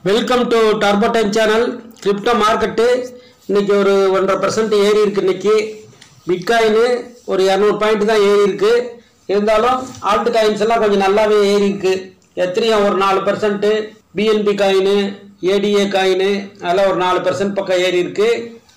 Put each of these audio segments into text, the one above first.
welcome to turbo time channel crypto market இன்னைக்கு ஒரு ஒன்றரை பர்சன்ட் ஏறி இருக்கு இன்னைக்கு பிட்காயின் ஒரு இரநூறு பாயிண்ட் தான் ஏறி இருக்கு இருந்தாலும் ஆல்ட் காயின்ஸ் எல்லாம் கொஞ்சம் நல்லாவே ஏறி இருக்கு எத்திரியம் ஒரு நாலு percent BNB coin ADA coin அதெல்லாம் ஒரு நாலு பர்சன்ட் பக்கம் ஏறி இருக்கு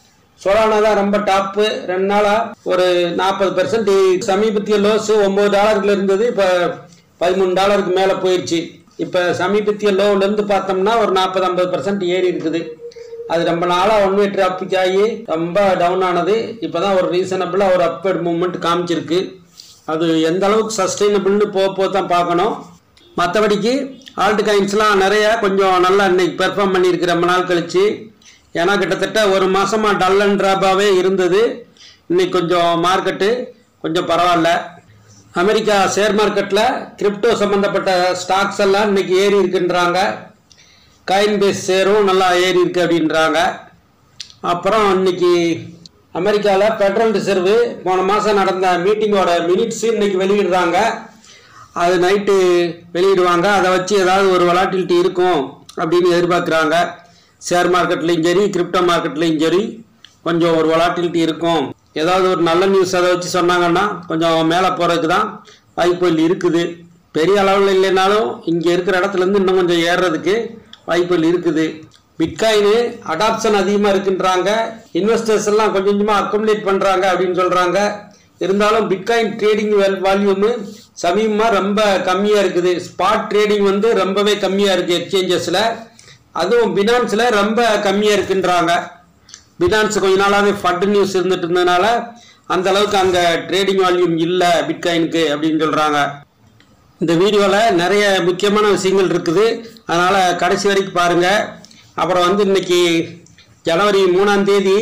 சோலானா தான் ரொம்ப டாப்பு ரெண்டு நாளா ஒரு நாற்பது பெர்சன்ட் சமீபத்திய லோஸ் ஒன்பது டாலருக்குள்ள இருந்தது இப்போ பதிமூணு டாலருக்கு மேலே போயிடுச்சு இப்போ சமீபத்திய லோவில் இருந்து பார்த்தோம்னா ஒரு நாற்பது ஐம்பது பெர்சன்ட் ஏறி இருக்குது அது ரொம்ப நாளாக ஒன் வே டிராபிக் ஆகி ரொம்ப டவுன் ஆனது இப்போ தான் ஒரு ரீசனபிளாக ஒரு அப்வர்ட் மூவ்மெண்ட் காமிச்சிருக்கு அது எந்த அளவுக்கு சஸ்டைனபிள்னு போக போக தான் பார்க்கணும் மற்றபடிக்கு ஆல்ட் காயின்ஸ்லாம் நிறையா கொஞ்சம் நல்லா இன்னைக்கு பெர்ஃபார்ம் பண்ணியிருக்கு ரொம்ப நாள் கழிச்சு ஏன்னா கிட்டத்தட்ட ஒரு மாசமா டல் அண்ட் ட்ராப்பாகவே இருந்தது இன்னைக்கு கொஞ்சம் மார்க்கெட்டு கொஞ்சம் பரவாயில்ல அமெரிக்கா ஷேர் மார்க்கெட்டில் கிரிப்டோ சம்மந்தப்பட்ட ஸ்டாக்ஸ் எல்லாம் இன்னைக்கு ஏறி இருக்குன்றாங்க காயின் பேஸ் ஷேரும் நல்லா ஏறி இருக்கு அப்படின்றாங்க அப்புறம் இன்னைக்கு அமெரிக்காவில் பெட்ரோல் ரிசர்வு போன மாதம் நடந்த மீட்டிங்கோட மினிட்ஸ் இன்னைக்கு வெளியிடுறாங்க அது நைட்டு வெளியிடுவாங்க அதை வச்சு ஏதாவது ஒரு வலாட்டிலிட்டி இருக்கும் அப்படின்னு எதிர்பார்க்குறாங்க ஷேர் மார்க்கெட்லேயும் சரி கிரிப்டோ மார்க்கெட்லேயும் சரி கொஞ்சம் ஒரு வலாட்டிலிட்டி இருக்கும் ஏதாவது ஒரு நல்ல நியூஸ் அதை வச்சு சொன்னாங்கன்னா கொஞ்சம் மேலே போகிறதுக்கு தான் வாய்ப்புகள் இருக்குது பெரிய அளவில் இல்லைனாலும் இங்கே இருக்கிற இடத்துலேருந்து இன்னும் கொஞ்சம் ஏறுறதுக்கு வாய்ப்புகள் இருக்குது பிட்காயின் அடாப்ஷன் அதிகமாக இருக்குன்றாங்க இன்வெஸ்டர்ஸ் எல்லாம் கொஞ்சம் கொஞ்சமாக அக்குமுலேட் பண்ணுறாங்க அப்படின்னு சொல்கிறாங்க இருந்தாலும் பிட்காயின் ட்ரேடிங் வால்யூமு சமீபமாக ரொம்ப கம்மியாக இருக்குது ஸ்பாட் ட்ரேடிங் வந்து ரொம்பவே கம்மியாக இருக்குது எக்ஸ்சேஞ்சஸில் அதுவும் பினான்ஸில் ரொம்ப கம்மியாக இருக்குன்றாங்க பினான்ஸ் கொஞ்ச நாளாகவே ஃபண்ட் நியூஸ் இருந்துட்டு இருந்ததுனால அந்த அளவுக்கு அங்கே ட்ரேடிங் வால்யூம் இல்லை பிட்காயினுக்கு அப்படின்னு சொல்கிறாங்க இந்த வீடியோவில் நிறைய முக்கியமான விஷயங்கள் இருக்குது அதனால் கடைசி வரைக்கும் பாருங்கள் அப்புறம் வந்து இன்னைக்கு ஜனவரி மூணாம் தேதி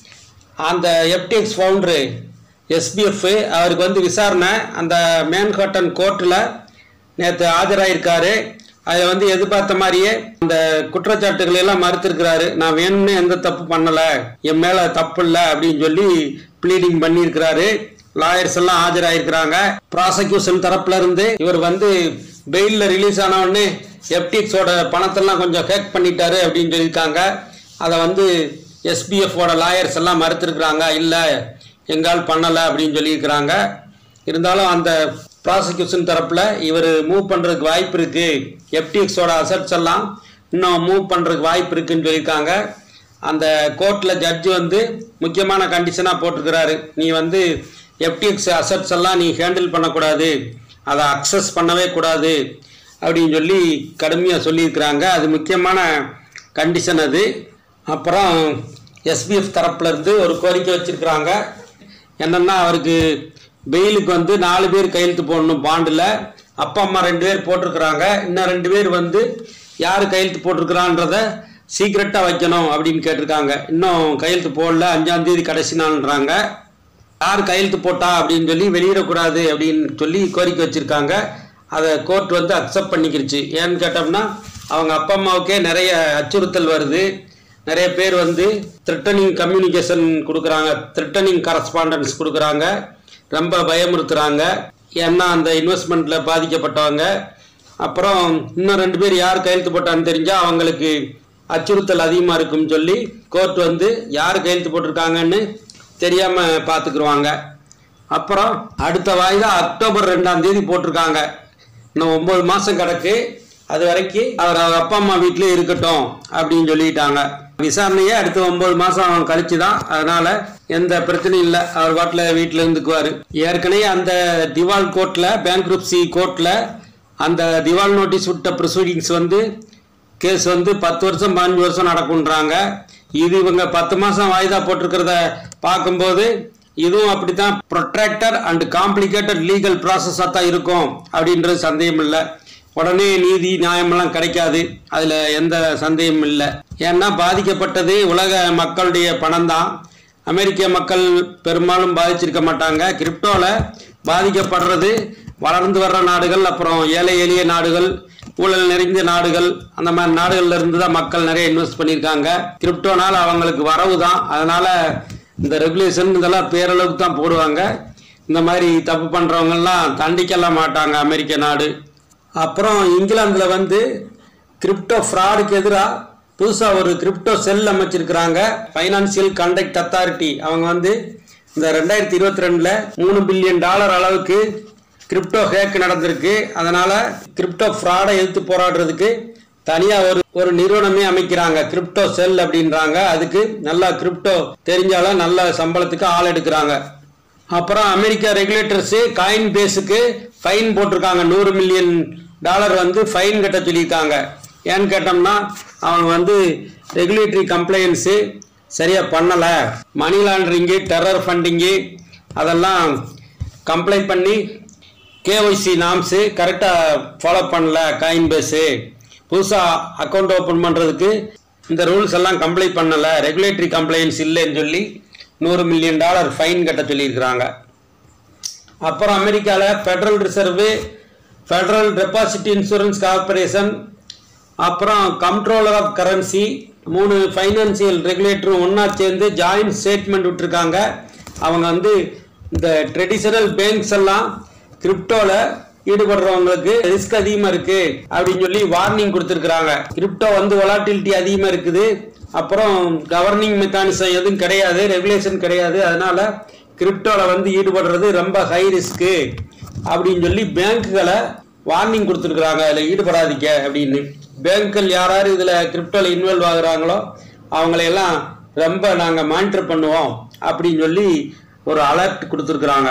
அந்த எஃப்டிஎக்ஸ் ஃபவுண்டரு எஸ்பிஎஃப் அவருக்கு வந்து விசாரணை அந்த மேன்ஹாட்டன் கோர்ட்டில் நேற்று ஆஜராயிருக்காரு அதில் வந்து எதிர்பார்த்த மாதிரியே அந்த குற்றச்சாட்டுகளை எல்லாம் மறுத்திருக்கிறாரு நான் வேணும்னு எந்த தப்பு பண்ணலை என் மேலே தப்பு இல்லை அப்படின்னு சொல்லி ப்ளீடிங் பண்ணியிருக்கிறாரு லாயர்ஸ் எல்லாம் ஆஜராயிருக்கிறாங்க ப்ராசிக்யூஷன் தரப்புல இருந்து இவர் வந்து பெயிலில் ரிலீஸ் ஆன உடனே எஃப்டிஎக்ஸோட பணத்தெல்லாம் கொஞ்சம் ஹேக் பண்ணிட்டாரு அப்படின்னு சொல்லியிருக்காங்க அதை வந்து எஸ்பிஎஃபோட லாயர்ஸ் எல்லாம் மறுத்திருக்கிறாங்க இல்லை எங்கால் பண்ணலை அப்படின்னு சொல்லியிருக்கிறாங்க இருந்தாலும் அந்த ப்ராசிக்யூஷன் தரப்பில் இவர் மூவ் பண்ணுறதுக்கு வாய்ப்பு இருக்குது எஃப்டிஎக்ஸோட அசட்ஸ் எல்லாம் இன்னும் மூவ் பண்ணுறதுக்கு வாய்ப்பு இருக்குன்னு சொல்லியிருக்காங்க அந்த கோர்ட்டில் ஜட்ஜு வந்து முக்கியமான கண்டிஷனாக போட்டிருக்கிறாரு நீ வந்து எஃப்டிஎக்ஸ் அசட்ஸ் எல்லாம் நீ ஹேண்டில் பண்ணக்கூடாது அதை அக்சஸ் பண்ணவே கூடாது அப்படின்னு சொல்லி கடுமையாக சொல்லியிருக்கிறாங்க அது முக்கியமான கண்டிஷன் அது அப்புறம் எஸ்பிஎஃப் தரப்புலேருந்து ஒரு கோரிக்கை வச்சுருக்கிறாங்க என்னென்னா அவருக்கு பெயிலுக்கு வந்து நாலு பேர் கையெழுத்து போடணும் பாண்டில் அப்பா அம்மா ரெண்டு பேர் போட்டிருக்கிறாங்க இன்னும் ரெண்டு பேர் வந்து யார் கையெழுத்து போட்டிருக்கிறான்றத சீக்ரெட்டாக வைக்கணும் அப்படின்னு கேட்டிருக்காங்க இன்னும் கையெழுத்து போடல அஞ்சாம் தேதி கடைசி நாள்ன்றாங்க யார் கையெழுத்து போட்டா அப்படின்னு சொல்லி வெளியிடக்கூடாது அப்படின்னு சொல்லி கோரிக்கை வச்சுருக்காங்க அதை கோர்ட் வந்து அக்செப்ட் பண்ணிக்கிருச்சு ஏன்னு கேட்டோம்னா அவங்க அப்பா அம்மாவுக்கே நிறைய அச்சுறுத்தல் வருது நிறைய பேர் வந்து த்ரிட்டனிங் கம்யூனிகேஷன் கொடுக்குறாங்க த்ரிட்டனிங் கரஸ்பாண்டன்ஸ் கொடுக்குறாங்க ரொம்ப பயமுறுத்துறாங்க ஏன்னா அந்த இன்வெஸ்ட்மெண்ட்டில் பாதிக்கப்பட்டவங்க அப்புறம் இன்னும் ரெண்டு பேர் யார் கையெழுத்து போட்டான்னு தெரிஞ்சால் அவங்களுக்கு அச்சுறுத்தல் அதிகமாக இருக்கும்னு சொல்லி கோர்ட் வந்து யார் கையெழுத்து போட்டிருக்காங்கன்னு தெரியாமல் பார்த்துக்குருவாங்க அப்புறம் அடுத்த வாய்தா அக்டோபர் ரெண்டாம் தேதி போட்டிருக்காங்க இன்னும் ஒம்பது மாதம் கிடக்கு அது வரைக்கும் அவர் அவர் அப்பா அம்மா வீட்டிலே இருக்கட்டும் அப்படின்னு சொல்லிட்டாங்க விசாரணையே அடுத்த ஒன்பது மாதம் கழிச்சு தான் அதனால எந்த பிரச்சனையும் இல்லை அவர் பாட்டில் வீட்டில் இருந்துக்குவார் ஏற்கனவே அந்த திவால் கோர்ட்டில் பேங்க்ரப்சி கோர்ட்டில் அந்த திவால் நோட்டீஸ் விட்ட ப்ரொசீடிங்ஸ் வந்து கேஸ் வந்து பத்து வருஷம் பதினஞ்சு வருஷம் நடக்குன்றாங்க இது இவங்க பத்து மாதம் வாய்தா போட்டிருக்கிறத பார்க்கும்போது இதுவும் அப்படித்தான் ப்ரொட்ராக்டர் அண்ட் காம்ப்ளிகேட்டட் லீகல் ப்ராசஸாக தான் இருக்கும் அப்படின்றது சந்தேகம் இல்லை உடனே நீதி நியாயமெல்லாம் கிடைக்காது அதில் எந்த சந்தேகமும் இல்லை ஏன்னா பாதிக்கப்பட்டது உலக மக்களுடைய பணம் தான் அமெரிக்க மக்கள் பெரும்பாலும் பாதிச்சிருக்க மாட்டாங்க கிரிப்டோவில் பாதிக்கப்படுறது வளர்ந்து வர்ற நாடுகள் அப்புறம் ஏழை எளிய நாடுகள் ஊழல் நிறைந்த நாடுகள் அந்த மாதிரி நாடுகள்ல இருந்து தான் மக்கள் நிறைய இன்வெஸ்ட் பண்ணியிருக்காங்க கிரிப்டோனால அவங்களுக்கு வரவு தான் அதனால இந்த ரெகுலேஷன் இதெல்லாம் பேரளவுக்கு தான் போடுவாங்க இந்த மாதிரி தப்பு பண்றவங்கெல்லாம் தண்டிக்கலாம் மாட்டாங்க அமெரிக்க நாடு அப்புறம் இங்கிலாந்துல வந்து கிரிப்டோ ஃப்ராடுக்கு எதிராக புதுசாக ஒரு கிரிப்டோ செல் அமைச்சிருக்கிறாங்க ஃபைனான்சியல் கண்டக்ட் அத்தாரிட்டி அவங்க வந்து இந்த ரெண்டாயிரத்தி இருபத்தி ரெண்டில் மூணு பில்லியன் டாலர் அளவுக்கு கிரிப்டோ ஹேக் நடந்திருக்கு அதனால் கிரிப்டோ ஃப்ராடை எதிர்த்து போராடுறதுக்கு தனியாக ஒரு ஒரு நிறுவனமே அமைக்கிறாங்க கிரிப்டோ செல் அப்படின்றாங்க அதுக்கு நல்லா கிரிப்டோ தெரிஞ்சாலும் நல்ல சம்பளத்துக்கு ஆள் எடுக்கிறாங்க அப்புறம் அமெரிக்கா ரெகுலேட்டர்ஸு காயின் பேஸுக்கு ஃபைன் போட்டிருக்காங்க நூறு மில்லியன் டாலர் வந்து ஃபைன் கட்ட சொல்லியிருக்காங்க ஏன்னு கேட்டோம்னா அவங்க வந்து ரெகுலேட்டரி கம்ப்ளைண்ட்ஸு சரியாக பண்ணலை மணி லாண்ட்ரிங்கு டெரர் ஃபண்டிங்கு அதெல்லாம் கம்ப்ளைண்ட் பண்ணி கேஒய்சி நாம்ஸு கரெக்டாக ஃபாலோ பண்ணல காயின் பேஸு புதுசாக அக்கௌண்ட் ஓப்பன் பண்ணுறதுக்கு இந்த ரூல்ஸ் எல்லாம் கம்ப்ளைண்ட் பண்ணலை ரெகுலேட்டரி கம்ப்ளைண்ட்ஸ் இல்லைன்னு சொல்லி நூறு மில்லியன் டாலர் ஃபைன் கட்ட சொல்லியிருக்கிறாங்க அப்புறம் அமெரிக்காவில் federal reserve federal deposit insurance corporation அப்புறம் கண்ட்ரோலர் ஆஃப் கரன்சி மூணு ஃபைனான்சியல் ரெகுலேட்டரும் ஒன்றா சேர்ந்து ஜாயின்ட் ஸ்டேட்மெண்ட் விட்டுருக்காங்க அவங்க வந்து இந்த ட்ரெடிஷனல் பேங்க்ஸ் எல்லாம் கிரிப்டோவில் ஈடுபடுறவங்களுக்கு ரிஸ்க் அதிகமாக இருக்குது அப்படின்னு சொல்லி வார்னிங் கொடுத்துருக்குறாங்க கிரிப்டோ வந்து வொலாட்டிலிட்டி அதிகமாக இருக்குது அப்புறம் கவர்னிங் மெக்கானிசம் எதுவும் கிடையாது ரெகுலேஷன் கிடையாது அதனால கிரிப்டோவில் வந்து ஈடுபடுறது ரொம்ப ஹை ரிஸ்க்கு அப்படின்னு சொல்லி பேங்க்குகளை வார்னிங் கொடுத்துருக்குறாங்க அதில் ஈடுபடாதீங்க அப்படின்னு பேங்க்கள் யாராரு இதில் கிரிப்டோவில் இன்வால்வ் ஆகுறாங்களோ அவங்களையெல்லாம் ரொம்ப நாங்கள் மானிட்டர் பண்ணுவோம் அப்படின்னு சொல்லி ஒரு அலர்ட் கொடுத்துருக்குறாங்க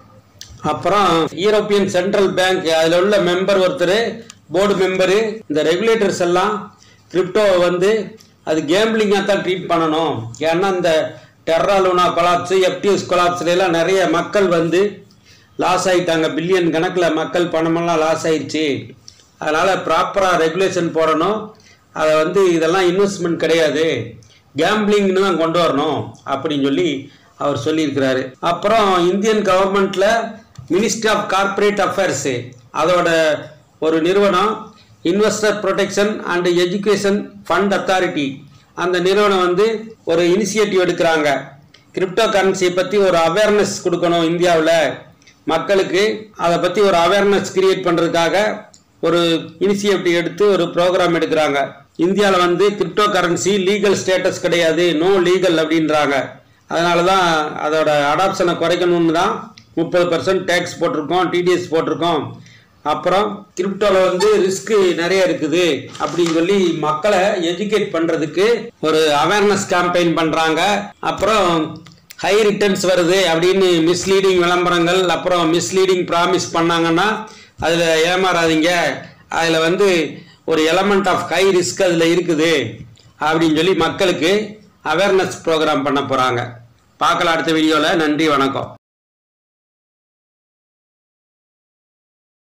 அப்புறம் யூரோப்பியன் சென்ட்ரல் பேங்க் அதில் உள்ள மெம்பர் ஒருத்தர் போர்டு மெம்பரு இந்த ரெகுலேட்டர்ஸ் எல்லாம் கிரிப்டோவை வந்து அது கேம்பிளிங்காக தான் ட்ரீட் பண்ணணும் ஏன்னா இந்த டெர்ரா லூனா கொலாப்ஸு எஃப்டிஎஸ் கொலாப்ஸ்லாம் நிறைய மக்கள் வந்து லாஸ் ஆகிட்டாங்க பில்லியன் கணக்கில் மக்கள் பணமெல்லாம் லாஸ் ஆயிடுச்சு அதனால் ப்ராப்பராக ரெகுலேஷன் போடணும் அதை வந்து இதெல்லாம் இன்வெஸ்ட்மெண்ட் கிடையாது கேம்பிளிங்னு தான் கொண்டு வரணும் அப்படின்னு சொல்லி அவர் சொல்லியிருக்கிறாரு அப்புறம் இந்தியன் கவர்மெண்ட்டில் மினிஸ்ட்ரி ஆஃப் கார்ப்பரேட் அஃபேர்ஸு அதோட ஒரு நிறுவனம் investor protection and education fund authority அந்த நிறுவனம் வந்து ஒரு இனிஷியேட்டிவ் எடுக்கிறாங்க கிரிப்டோ கரன்சியை பற்றி ஒரு அவேர்னஸ் கொடுக்கணும் இந்தியாவில் மக்களுக்கு அதை பற்றி ஒரு அவேர்னஸ் கிரியேட் பண்ணுறதுக்காக ஒரு இனிஷியேட்டிவ் எடுத்து ஒரு ப்ரோக்ராம் எடுக்கிறாங்க இந்தியாவில் வந்து கிரிப்டோ கரன்சி லீகல் ஸ்டேட்டஸ் கிடையாது நோ லீகல் அப்படின்றாங்க அதனால தான் அதோட அடாப்ஷனை குறைக்கணும்னு தான் முப்பது பர்சன்ட் டேக்ஸ் போட்டிருக்கோம் டிடிஎஸ் போட்டிருக்கோம் அப்புறம் கிரிப்டோவில் வந்து ரிஸ்க்கு நிறைய இருக்குது அப்படின்னு சொல்லி மக்களை எஜுகேட் பண்ணுறதுக்கு ஒரு அவேர்னஸ் கேம்பெயின் பண்ணுறாங்க அப்புறம் ஹை ரிட்டர்ன்ஸ் வருது அப்படின்னு மிஸ்லீடிங் விளம்பரங்கள் அப்புறம் மிஸ்லீடிங் ப்ராமிஸ் பண்ணாங்கன்னா அதில் ஏமாறாதீங்க அதில் வந்து ஒரு எலமெண்ட் ஆஃப் ஹை ரிஸ்க் அதில் இருக்குது அப்படின்னு சொல்லி மக்களுக்கு அவேர்னஸ் ப்ரோக்ராம் பண்ண போகிறாங்க பார்க்கலாம் அடுத்த வீடியோவில் நன்றி வணக்கம்